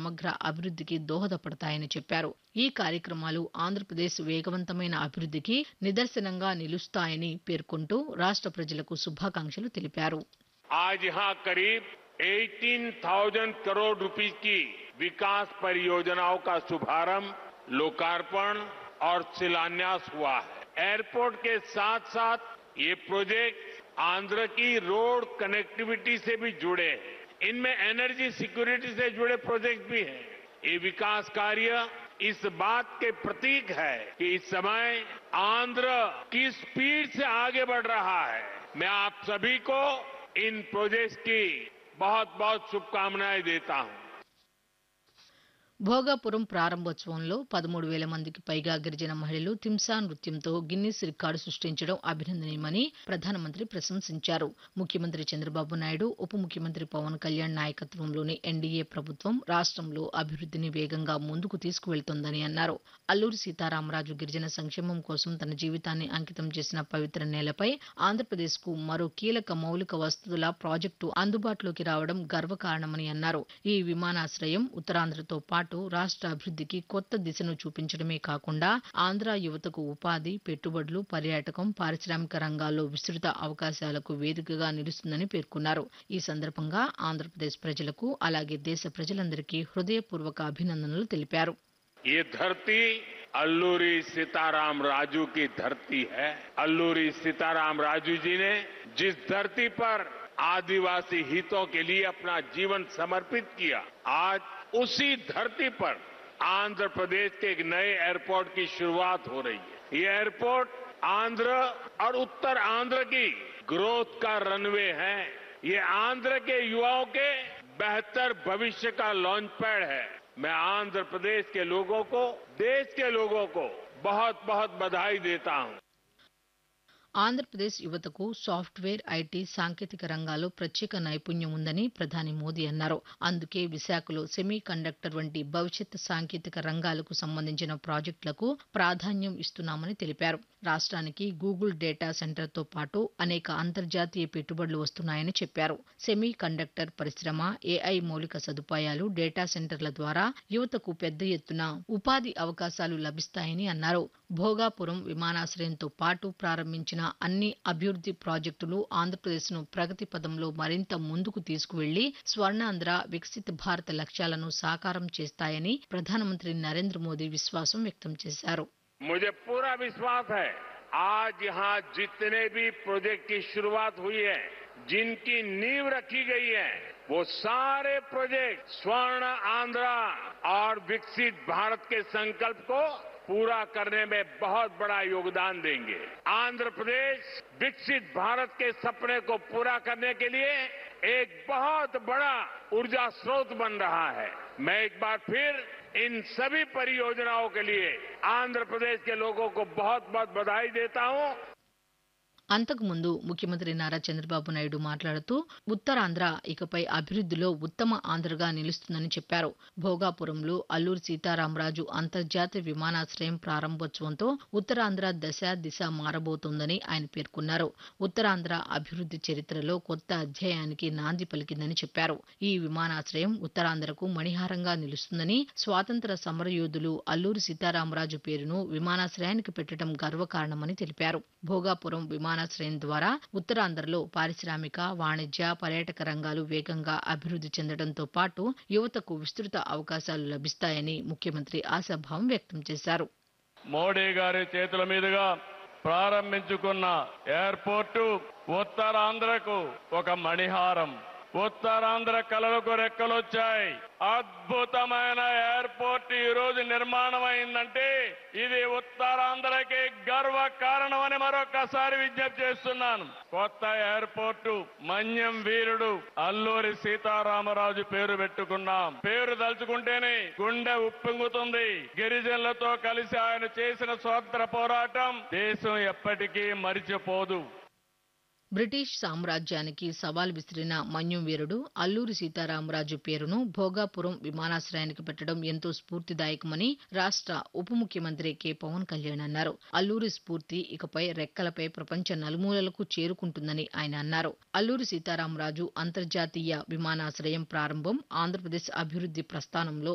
సమగ్ర అభివృద్ధికి దోహదపడతాయని చెప్పారు ఈ కార్యక్రమాలు ఆంధ్రప్రదేశ్ వేగవంతమైన అభివృద్ధికి నిదర్శనంగా నిలుస్తాయని పేర్కొంటూ రాష్ట్ర ప్రజలకు శుభాకాంక్షలు తెలిపారు आज यहाँ करीब 18,000 करोड़ रुपए की विकास परियोजनाओं का शुभारंभ लोकार्पण और शिलान्यास हुआ है एयरपोर्ट के साथ साथ ये प्रोजेक्ट आंध्र की रोड कनेक्टिविटी से भी जुड़े हैं इनमें एनर्जी सिक्योरिटी से जुड़े प्रोजेक्ट भी हैं ये विकास कार्य इस बात के प्रतीक है कि इस समय आंध्र की स्पीड से आगे बढ़ रहा है मैं आप सभी को इन प्रोजेक्ट्स की बहुत बहुत शुभकामनाएं देता हूं భోగాపురం ప్రారంభోత్సవంలో పదమూడు వేల మందికి పైగా గిరిజన మహిళలు తింసా నృత్యంతో గిన్నిస్ రికార్డు సృష్టించడం అభినందనీయమని ప్రధానమంత్రి ప్రశంసించారు ముఖ్యమంత్రి చంద్రబాబు నాయుడు ఉప ముఖ్యమంత్రి పవన్ కళ్యాణ్ నాయకత్వంలోని ఎన్డీఏ ప్రభుత్వం రాష్ట్రంలో అభివృద్ధిని వేగంగా ముందుకు తీసుకువెళ్తోందని అన్నారు అల్లూరి సీతారామరాజు గిరిజన సంక్షేమం కోసం తన జీవితాన్ని అంకితం చేసిన పవిత్ర నేలపై ఆంధ్రప్రదేశ్కు మరో కీలక మౌలిక వసతుల ప్రాజెక్టు అందుబాటులోకి రావడం గర్వకారణమని అన్నారు ఈ విమానాశ్రయం ఉత్తరాంధ్రతో పాటు రాష్ట్ర అభివృద్ధికి కొత్త దిశను చూపించడమే కాకుండా ఆంధ్ర యువతకు ఉపాధి పెట్టుబడులు పర్యాటకం పారిశ్రామిక రంగాల్లో విస్తృత అవకాశాలకు వేదికగా నిలుస్తుందని పేర్కొన్నారు ఈ సందర్భంగా ఆంధ్రప్రదేశ్ ప్రజలకు అలాగే దేశ ప్రజలందరికీ హృదయపూర్వక అభినందనలు తెలిపారు ये धरती अल्लूरी सीताराम राजू की धरती है अल्लूरी सीताराम राजू जी ने जिस धरती पर आदिवासी हितों के लिए अपना जीवन समर्पित किया आज उसी धरती पर आंध्र प्रदेश के एक नए एयरपोर्ट की शुरुआत हो रही है ये एयरपोर्ट आंध्र और उत्तर आंध्र की ग्रोथ का रनवे है ये आंध्र के युवाओं के बेहतर भविष्य का लॉन्च पैड है मैं आंध्र प्रदेश के लोगों को देश के लोगों को बहुत बहुत बधाई देता हूं ఆంధ్రప్రదేశ్ యువతకు సాఫ్ట్వేర్ ఐటీ సాంకేతిక రంగాల్లో ప్రత్యేక నైపుణ్యం ఉందని ప్రధాని మోదీ అన్నారు అందుకే విశాఖలో సెమీ కండక్టర్ వంటి భవిష్యత్ సాంకేతిక రంగాలకు సంబంధించిన ప్రాజెక్టులకు ప్రాధాన్యం ఇస్తున్నామని తెలిపారు రాష్ట్రానికి గూగుల్ డేటా సెంటర్తో పాటు అనేక అంతర్జాతీయ పెట్టుబడులు వస్తున్నాయని చెప్పారు సెమీ కండక్టర్ పరిశ్రమ ఏఐ మౌలిక సదుపాయాలు డేటా సెంటర్ల ద్వారా యువతకు పెద్ద ఎత్తున ఉపాధి అవకాశాలు లభిస్తాయని అన్నారు భోగాపురం విమానాశ్రయంతో పాటు ప్రారంభించిన అన్ని అభివృద్ది ప్రాజెక్టులు ఆంధ్రప్రదేశ్ను ప్రగతి పదంలో మరింత ముందుకు తీసుకువెళ్లి స్వర్ణాంధ్ర వికసిత్ భారత్ లక్ష్యాలను సాకారం చేస్తాయని ప్రధానమంత్రి నరేంద్ర మోదీ విశ్వాసం వ్యక్తం చేశారు मुझे पूरा विश्वास है आज यहाँ जितने भी प्रोजेक्ट की शुरुआत हुई है जिनकी नींव रखी गई है वो सारे प्रोजेक्ट स्वर्ण आंध्रा और विकसित भारत के संकल्प को पूरा करने में बहुत बड़ा योगदान देंगे आंध्र प्रदेश विकसित भारत के सपने को पूरा करने के लिए एक बहुत बड़ा ऊर्जा स्रोत बन रहा है मैं एक बार फिर इन सभी परियोजनाओं के लिए आंध्र प्रदेश के लोगों को बहुत बहुत बधाई देता हूं అంతకుముందు ముఖ్యమంత్రి నారా చంద్రబాబు నాయుడు మాట్లాడుతూ ఉత్తరాంధ్ర ఇకపై అభివృద్ధిలో ఉత్తమ ఆంధ్రగా నిలుస్తుందని చెప్పారు భోగాపురంలో అల్లూరి సీతారామరాజు అంతర్జాతీయ విమానాశ్రయం ప్రారంభోత్సవంతో ఉత్తరాంధ్ర దశ దిశ మారబోతోందని ఆయన పేర్కొన్నారు ఉత్తరాంధ్ర అభివృద్ధి చరిత్రలో కొత్త అధ్యాయానికి నాంది పలికిందని చెప్పారు ఈ విమానాశ్రయం ఉత్తరాంధ్రకు మణిహారంగా నిలుస్తుందని స్వాతంత్ర సమరయోధులు అల్లూరి సీతారామరాజు పేరును విమానాశ్రయానికి పెట్టడం గర్వకారణమని తెలిపారు భోగాపురం విమానాశ్రయం ద్వారా ఉత్తరాంధ్రలో పారిశ్రామిక వాణిజ్య పర్యాటక రంగాలు వేగంగా అభివృద్ధి చెందడంతో పాటు యువతకు విస్తృత అవకాశాలు లభిస్తాయని ముఖ్యమంత్రి ఆశాభావం వ్యక్తం చేశారు మోడీ గారి చేతుల మీదుగా ప్రారంభించుకున్న ఎయిర్పోర్టు ఉత్తరాంధ్రకు ఒక మణిహారం ఉత్తరాంధ్ర కళలకు రెక్కలొచ్చాయి అద్భుతమైన ఎయిర్పోర్ట్ ఈ రోజు నిర్మాణం అయిందంటే ఇది ఉత్తరాంధ్రకి గర్వ కారణమని మరొకసారి విజ్ఞప్తి చేస్తున్నాను కొత్త ఎయిర్పోర్టు మన్యం వీరుడు అల్లూరి సీతారామరాజు పేరు పెట్టుకున్నాం పేరు తలుచుకుంటేనే గుండె ఉప్పొంగుతుంది గిరిజనులతో కలిసి ఆయన చేసిన స్వాతంత్ర పోరాటం దేశం ఎప్పటికీ మరిచిపోదు బ్రిటిష్ సామ్రాజ్యానికి సవాల్ విసిరిన మన్యం వీరుడు అల్లూరి సీతారామరాజు పేరును భోగాపురం విమానాశ్రయానికి పెట్టడం ఎంతో స్ఫూర్తిదాయకమని రాష్ట్ర ఉప ముఖ్యమంత్రి కె పవన్ కళ్యాణ్ అన్నారు అల్లూరి స్ఫూర్తి ఇకపై రెక్కలపై ప్రపంచ నలుమూలలకు చేరుకుంటుందని ఆయన అన్నారు అల్లూరి సీతారామరాజు అంతర్జాతీయ విమానాశ్రయం ప్రారంభం ఆంధ్రప్రదేశ్ అభివృద్ధి ప్రస్థానంలో